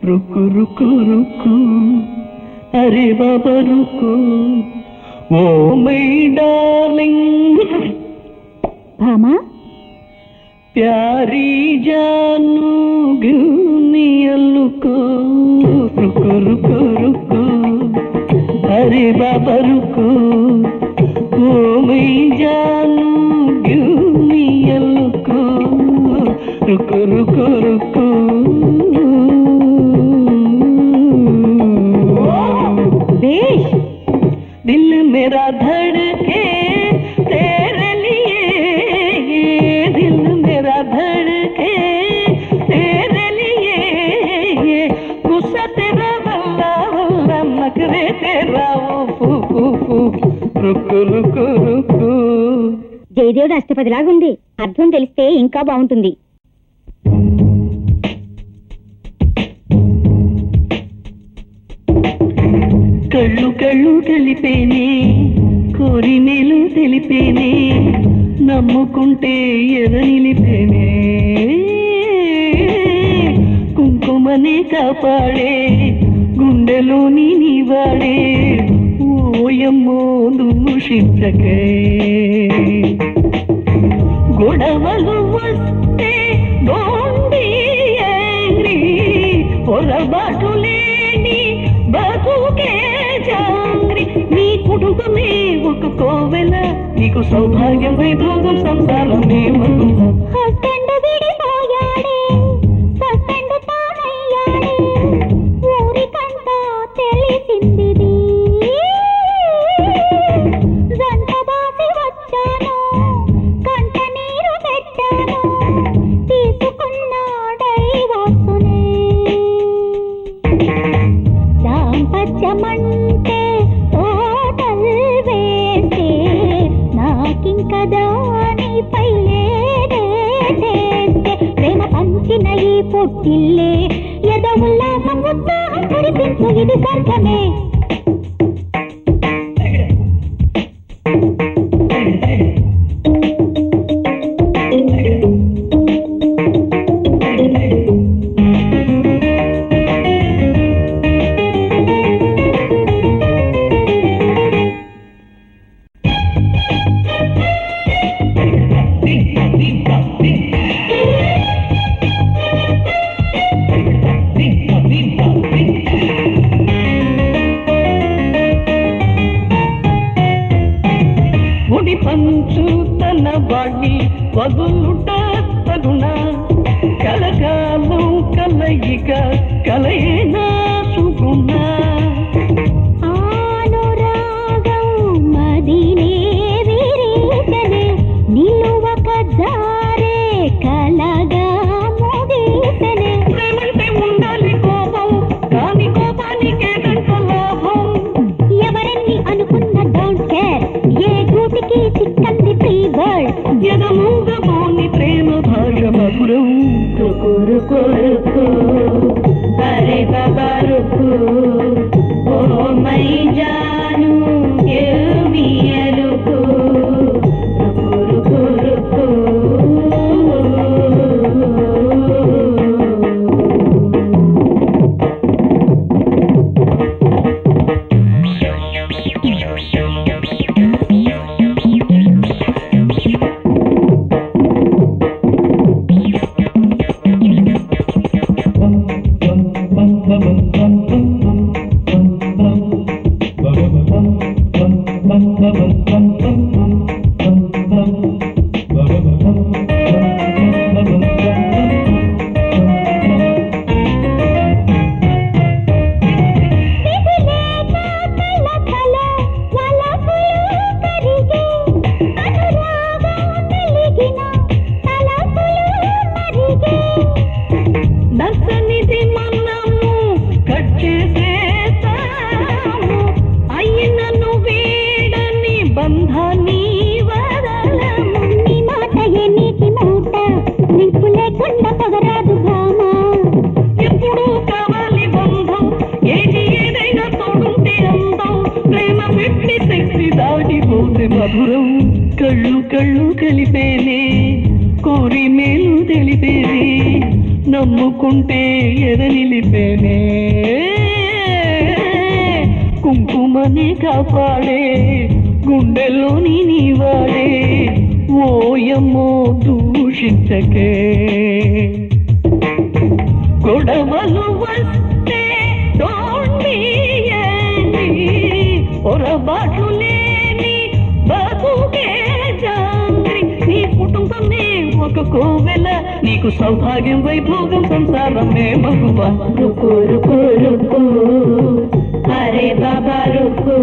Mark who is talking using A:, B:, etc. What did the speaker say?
A: రుకు రుకు రుకు అరే బాబా రుకు ఓ మై డార్లింగ్
B: భామా
A: ప్యారీ జాను గిల్ని అల్లుకో రుకు రుకు రుకు అరే బాబా రుకు ఓ మై జాను గిల్ని అల్లుకో రుకు రుకు రుకు
B: బేష్
A: दिल मेरा धड़के तेरे लिए ये दिल मेरा धड़के तेरे लिए ये गुस्सा तेरा बल्ला बल्ला नखरे तेरा वो फू फू फू रुक रुक रुक
B: జయదేవుడు అష్టపదిలాగా ఉంది అర్థం తెలిస్తే ఇంకా బాగుంటుంది
A: కళ్ళు కళ్ళు తెలిపేనే కోరినేలు తెలిపేనే నమ్ముకుంటే ఎద నిలిపేనే కుంకుమనే కాపాడే గుండెలోని నీవాడే ఓయమ్మో నువ్వు శిక్షకే గొడవలు వస్తే డోండి యాంగ్రీ పొరబాటు లేని బతుకే జాంగ్రీ నీ కుటుంబమే ఒక కోవెల నీకు సౌభాగ్యం వైభోగం సంసారమే మధుమ
B: హస్బెండ్ విడిపోయాడే సస్బెండ్ తానయ్యాడే ఊరికంతా తెలిసిందిది జంట బాసి వచ్చాను కంట నీరు పెట్టాను తీసుకున్నాడై వాసునే దాంపత్యమంటే టోటల్ వేస్తే నాకింక దానిపై లేదే టేస్తే. ప్రేమ పంచిన ఈ పొట్టిల్లే ఎద ఉల్లాసం ఉత్సాహం కురిపించు ఇది స్వర్గమే
A: ముడి పంచు తన వాణ్ణి వదులుట తగుణ కలకాలం కలయిక కలయినా సుగుణ
B: ఆనురాగం మదినే విరీతనే నిలువక జారే కలగా ముగిసనే
A: ప్రేమంటే ఉండాలి కోపం కాని కోపానికేదంట లాభం
B: ఎవరెన్ని అనుకున్న డోంట్ కేర్ ఏ గూటికి చిక్కంది ఫ్రీ బర్డ్
A: ఎదమూగబోని ప్రేమ భాగ మధురం రుకు రుకు అరే బాబా రుకు ఓ మై జాను give me a రుకు రుకు రుకు
C: నమ్ముకుంటే ఎదనిలిపేనే కుంకుమని కాపాడే గుండెల్లోని నీవాడే ఓయమ్మో దూషించకే గొడవలు వస్తే don't be angry. పొరపాట్లు లేని బతుకే జాంగ్రీ. నీ కుటుంబమే ఒక కోవెల నీకు సౌభాగ్యం వైభోగం సంసారమే మగువ
A: రుకు రుకు రుకు అరే బాబా రుకు